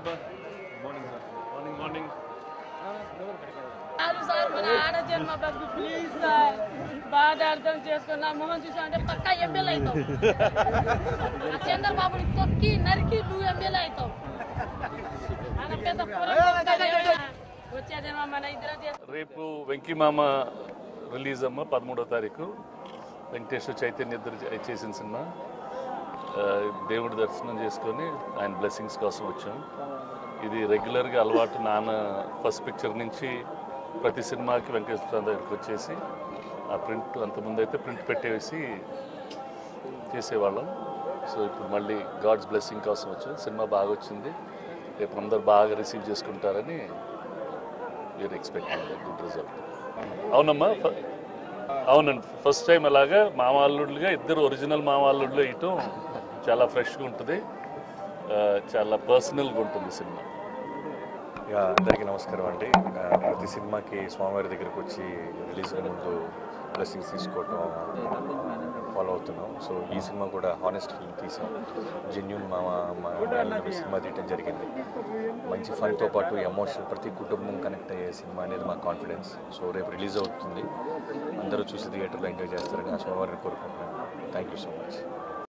అబ్బా morning sir morning morning చాలు sir మన ఆడ జన్మ బతుకు ప్లీజ్ సార్ బాగా అర్థం చేసుకుని నా మొహం చూసా అంటే పక్కా ఎమ్మెల్యే అవుతావు ఆ చంద్రబాబుని తొక్కి నరికి నువ్వు ఎమ్మెల్యే అవుతావు మన పెద్ద పోరాటం వచ్చే జన్మ మన ఇద్దరు చేస్తాం రేపు వెంకీమామ రిలీజ్ అమ్మ పదమూడో తారీఖు వెంకటేశ్వర చైతన్య ఇద్దరు చే- చేసిన సినిమా ఆ, దేవుడి దర్శనం చేసుకొని ఆయన బ్లెస్సింగ్స్ కోసం వచ్చాం ఇది రెగ్యులర్గా అలవాటు నాన్న ఫస్ట్ పిక్చర్ నుంచి ప్రతి సినిమాకి వెంకటేశ్వర స్వామి దగ్గరికి వచ్చేసి ఆ ప్రింట్ అంతకుముందు అయితే ప్రింట్ పెట్టేసి చేసేవాళ్ళం సో ఇప్పుడు మళ్ళీ గాడ్స్ బ్లెస్సింగ్ కోసం వచ్చాం సినిమా బాగా వచ్చింది రేపు అందరు బాగా రిసీవ్ చేసుకుంటారని వీఆర్ ఎక్స్పెక్టింగ్ గుడ్ రిజల్ట్ అవునమ్మా ఫ- అవునండి ఫస్ట్ టైం అలాగా మామాల్లుడుగా ఇద్దరు ఒరిజినల్ మామాల్లుడులో ఇయటం చాలా ఫ్రెష్గా ఉంటుంది ఆ, చాలా పర్సనల్గా ఉంటుంది సినిమా యా, అందరికీ నమస్కారం అండి ఆ, ప్రతి సినిమాకి స్వామివారి దగ్గరకు వచ్చి రిలీజ్ ముందు బ్లెస్సింగ్స్ తీసుకోవటం ఫాలో అవుతున్నాం సో ఈ సినిమా కూడా హానెస్ట్ ఫిల్మ్ తీసాం జెన్యున్ మా మా వాళ్ళని సినిమా తీయటం జరిగింది మంచి ఫన్తో పాటు ఎమోషన్ ప్రతి కుటుంబం కనెక్ట్ అయ్యే సినిమా అనేది మా కాన్ఫిడెన్స్ సో రేపు రిలీజ్ అవుతుంది అందరూ చూసి థియేటర్లో ఎంజాయ్ చేస్తారని ఆ స్వామివారిని కోరుకుంటున్నాను థ్యాంక్ యూ సో మచ్